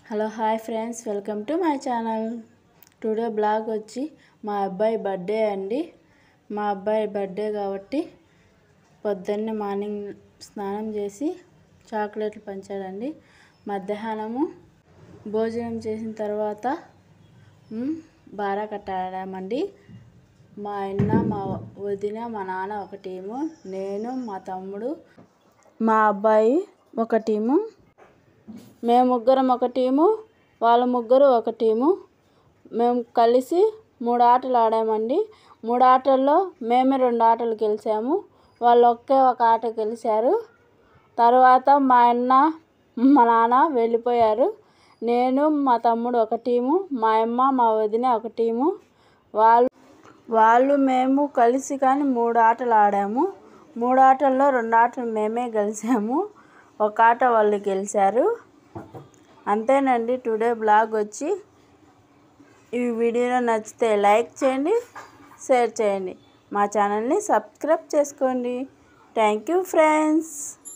hello hi friends welcome to my channel today blog వచ్చి మా అబ్బాయి బర్త్డే అండి మా అబ్బాయి బర్త్డే కాబట్టి పొద్దున్నే మార్నింగ్ స్నానం చేసి చాక్లెట్లు పంచాడండి మధ్యాహ్నము భోజనం చేసిన తర్వాత మ్, బారా కట్టాడామండి మా అన్న మా వదిన మా నాన్న ఒక టీము నేను మా తమ్ముడు మా అబ్బాయి ఒక టీము మేము ముగ్గురం ఒక టీము వాళ్ళ ముగ్గురు ఒక టీము మేము కలిసి మూడు ఆటలు ఆడామండి మూడు ఆటల్లో మేమే రెండు ఆటలు గెలిచాము వాళ్ళు ఒకే ఒక ఆట గెలిచారు తర్వాత మా అన్న మా నాన్న వెళ్ళిపోయారు నేను మా తమ్ముడు ఒక టీము మా అమ్మ మా వదిన ఒక టీము వాళ్ళు వాళ్ళు మేము కలిసి కానీ మూడు ఆటలు ఆడాము మూడు ఆటల్లో రెండు ఆటలు మేమే గెలిచాము ఒక ఆట వాళ్ళు గెలిచారు అంతేనండి టుడే బ్లాగ్ వచ్చి ఈ వీడియో నచ్చితే లైక్ చేయండి షేర్ చేయండి మా ఛానల్ని సబ్స్క్రైబ్ చేసుకోండి థ్యాంక్ యూ ఫ్రెండ్స్